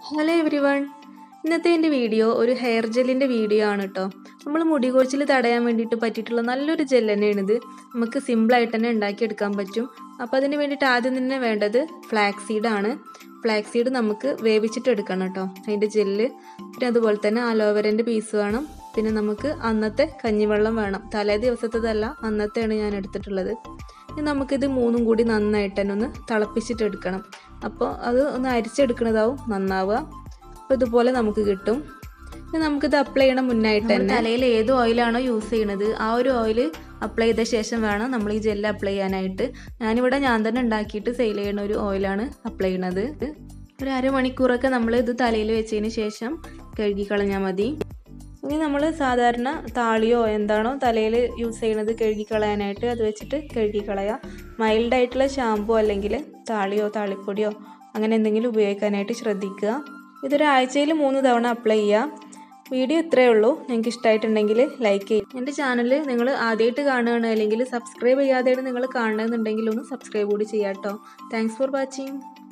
hello every one ഇന്നത്തെ എൻ്റെ video ഒരു ഹെയർ ജെല്ലിൻ്റെ വീഡിയോ ആണ് കേട്ടോ നമ്മൾ മുടി കൊഴിച്ചിൽ തടയാൻ വേണ്ടിയിട്ട് പറ്റിയിട്ടുള്ള നല്ലൊരു ജെൽ തന്നെയാണിത് നമുക്ക് സിമ്പിളായിട്ട് തന്നെ ഉണ്ടാക്കിയെടുക്കാൻ പറ്റും അപ്പോൾ അതിന് വേണ്ടിയിട്ട് ആദ്യം തന്നെ വേണ്ടത് ഫ്ലാക്സ് സീഡാണ് ഫ്ലാക്സ് സീഡ് നമുക്ക് വേവിച്ചിട്ട് എടുക്കണം കേട്ടോ അതിൻ്റെ ജെല്ല് പിന്നെ അതുപോലെ തന്നെ അലോവേരൻ്റെ പീസ് വേണം പിന്നെ നമുക്ക് അന്നത്തെ കഞ്ഞിവെള്ളം വേണം തലേ ദിവസത്തേതല്ല അന്നത്തെയാണ് ഞാൻ എടുത്തിട്ടുള്ളത് ഇനി നമുക്കിത് മൂന്നും കൂടി നന്നായിട്ട് തന്നെ ഒന്ന് തിളപ്പിച്ചിട്ട് എടുക്കണം അപ്പോൾ അത് ഒന്ന് അരിച്ചെടുക്കുന്നതാവും നന്നാവുക അപ്പോൾ ഇതുപോലെ നമുക്ക് കിട്ടും ഇനി നമുക്കിത് അപ്ലൈ ചെയ്യണം മുന്നായിട്ട് തന്നെ തലയിൽ ഏത് ഓയിലാണോ യൂസ് ചെയ്യണത് ആ ഒരു ഓയിൽ അപ്ലൈ ചെയ്ത ശേഷം വേണം നമ്മൾ ഈ ജെല്ല് അപ്ലൈ ചെയ്യാനായിട്ട് ഞാനിവിടെ ഞാൻ തന്നെ ഉണ്ടാക്കിയിട്ട് സെയിൽ ചെയ്യുന്ന ഒരു ഓയിലാണ് അപ്ലൈ ചെയ്യണത് ഒരു അരമണിക്കൂറൊക്കെ നമ്മൾ ഇത് തലയിൽ വെച്ചതിന് ശേഷം കഴുകി കളഞ്ഞാൽ മതി ഇനി നമ്മൾ സാധാരണ താളിയോ എന്താണോ തലയിൽ യൂസ് ചെയ്യണത് കഴുകി കളയാനായിട്ട് അത് വെച്ചിട്ട് കഴുകി കളയുക മൈൽഡ് ആയിട്ടുള്ള ഷാമ്പു അല്ലെങ്കിൽ താളിയോ താളിപ്പൊടിയോ അങ്ങനെ എന്തെങ്കിലും ഉപയോഗിക്കാനായിട്ട് ശ്രദ്ധിക്കുക ഇതൊരു ആഴ്ചയിൽ മൂന്ന് തവണ അപ്ലൈ ചെയ്യുക വീഡിയോ ഇത്രയേ ഉള്ളൂ നിങ്ങൾക്ക് ഇഷ്ടമായിട്ടുണ്ടെങ്കിൽ ലൈക്ക് ചെയ്യും എൻ്റെ ചാനൽ നിങ്ങൾ ആദ്യമായിട്ട് കാണുകയാണ് അല്ലെങ്കിൽ സബ്സ്ക്രൈബ് ചെയ്യാതെയാണ് നിങ്ങൾ കാണണമെന്നുണ്ടെങ്കിൽ ഒന്ന് സബ്സ്ക്രൈബ് കൂടി ചെയ്യാം കേട്ടോ താങ്ക്സ് ഫോർ വാച്ചിങ്